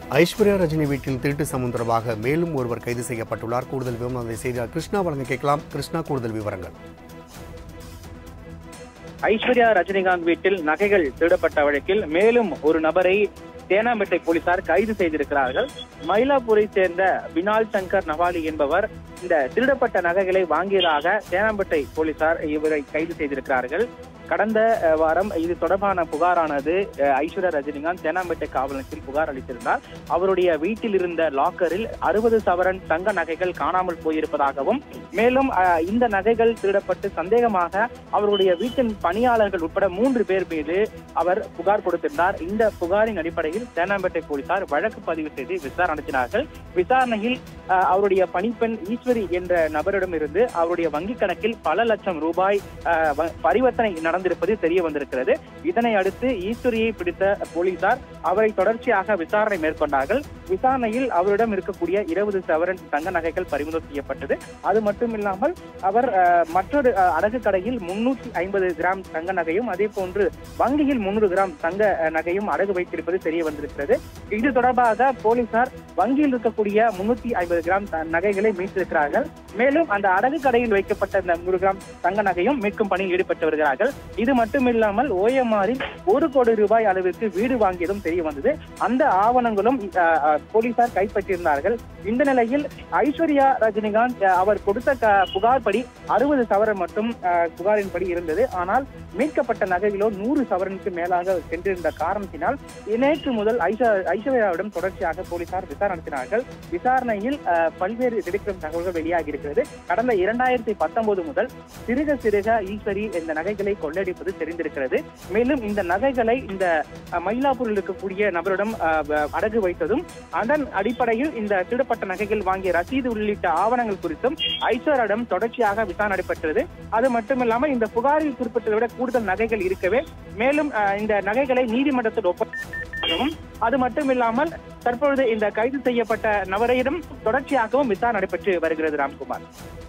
ஐஸ்வர்யா ரஜினி வீட்டில் திருட்டு சம்பவம் தொடர்பாக மேலும் ஒருவர் கைது செய்யப்பட்டுள்ளார் கூடுதல் விவரம் அதை செய்தியாளர் கிருஷ்ணா வழங்க கேட்கலாம் கிருஷ்ணா கூடுதல் விவரங்கள் ஐஸ்வர்யா ரஜினிகாந்த் வீட்டில் நகைகள் திருடப்பட்ட வழக்கில் மேலும் ஒரு நபரை தேனாம்பேட்டை போலீசார் கைது செய்திருக்கிறார்கள் மயிலாப்பூரை சேர்ந்த பினால் சங்கர் நவாலி என்பவர் இந்த திருடப்பட்ட நகைகளை வாங்கியதாக தேனாம்பேட்டை போலீசார் இவரை கைது செய்திருக்கிறார்கள் கடந்த அஹ், வாரம் இது தொடர்பான புகாரானது அஹ், ஐஸ்வர்யா ரஜினிகாந்த் தேனாம்பேட்டை காவல் நிலையத்தில் புகார் அளித்திருந்தார் அவருடைய வீட்டில் இருந்த லாக்கரில் அறுபது சவரன் தங்க நகைகள் காணாமல் போயிருப்பதாகவும் மேலும் அஹ், இந்த நகைகள் திருடப்பட்டு சந்தேகமாக அவருடைய வீட்டின் பணியாளர்கள் உட்பட மூன்று பேர் மீது அவர் புகார் கொடுத்திருந்தார் இந்த புகாரின் அடிப்படையில் தேனாம்பேட்டை போலீசார் வழக்கு பதிவு செய்து விசாரணை நடத்தினார்கள் விசாரணையில் அஹ், அவருடைய பணிப்பெண் ஈஸ்வரி என்ற நபரிடமிருந்து அவருடைய வங்கிக் கணக்கில் பல லட்சம் ரூபாய் அஹ், வ- பரிவர்த்தனை நடந்திருப்பது தெரிய வந்திருக்கிறது இதனை அடுத்து ஈஸ்வரியை பிடித்த போலீசார் அவரை தொடர்ச்சியாக விசாரணை மேற்கொண்டார்கள் விசாரணையில் அவரிடம் இருக்கக்கூடிய இருபது சவரன் தங்க நகைகள் பறிமுதல் செய்யப்பட்டது அது மட்டுமில்லாமல் அவர் அஹ், மற்றொரு அஹ், அடகு கடையில் முன்னூற்றி ஐம்பது கிராம் தங்க நகையும் அதே போன்று வங்கியில் முன்னூறு கிராம் தங்க அஹ், நகையும் அடகு வைத்திருப்பது தெரிய வந்திருக்கிறது இது தொடர்பாக போலீசார் வங்கியில் இருக்கக்கூடிய முன்னூத்தி ஐம்பது கிராம் த- நகைகளை மீட்டிருக்கிறார்கள் மேலும் அந்த அடகு கடையில் வைக்கப்பட்ட இந்த நூறு கிராம் தங்க நகையும் மீட்கும் பணியில் ஈடுபட்டு வருகிறார்கள் இது மட்டுமில்லாமல் ஓஎம்ஆரில் ஒரு கோடி ரூபாய் அளவிற்கு வீடு வாங்கியதும் தெரிய வந்தது அந்த ஆவணங்களும் அஹ், அஹ், போலீசார் கைப்பற்றியிருந்தார்கள் இந்த நிலையில் ஐஸ்வர்யா ரஜினிகாந்த் அஹ், அவர் கொடுத்த க- புகார் படி அறுபது சவரன் மட்டும் அஹ், புகாரின்படி இருந்தது ஆனால் மீட்கப்பட்ட நகைகளோ நூறு சவரனுக்கு மேலாக சென்றிருந்த காரணத்தினால் நேற்று முதல் ஐஸ்வ- ஐஸ்வர்யாவிடம் தொடர்ச்சியாக போலீசார் விசாரணை நடத்தினார்கள் விசாரணையில் அஹ், பல்வேறு திடுக்கிடும் தகவல்கள் வெளியாகி இருக்கிறது கடந்த இரண்டாயிரத்தி பத்தொன்பது முதல் சிறுக சிறுக ஈஸ்வரி இந்த நகைகளை கொள்ளையடிப்பது தெரிந்திருக்கிறது மேலும் இந்த நகைகளை இந்த அஹ், மயிலாப்பூரில் இருக்கக்கூடிய நபரிடம் அஹ், வ- அடகு வைத்ததும் அதன் அடிப்படையில் இந்த திருடப்பட்ட நகைகள் வாங்கிய ரசீது உள்ளிட்ட ஆவணங்கள் குறித்தும் ஐஸ்வர்யாவிடம் தொடர்ச்சியாக விசாரணை நடைபெற்றது அது மட்டுமில்லாமல் இந்த புகாரில் குறிப்பிட்டதை விட கூடுதல் நகைகள் இருக்கவே மேலும் அஹ், இந்த நகைகளை நீதிமன்றத்தில் ஒப்படைக்கவும் அது மட்டுமில்லாமல் தற்பொழுது இந்த கைது செய்யப்பட்ட நபரையிடம் தொடர்ச்சியாகவும் விசாரணை நடைபெற்று வருகிறது ராம்குமார்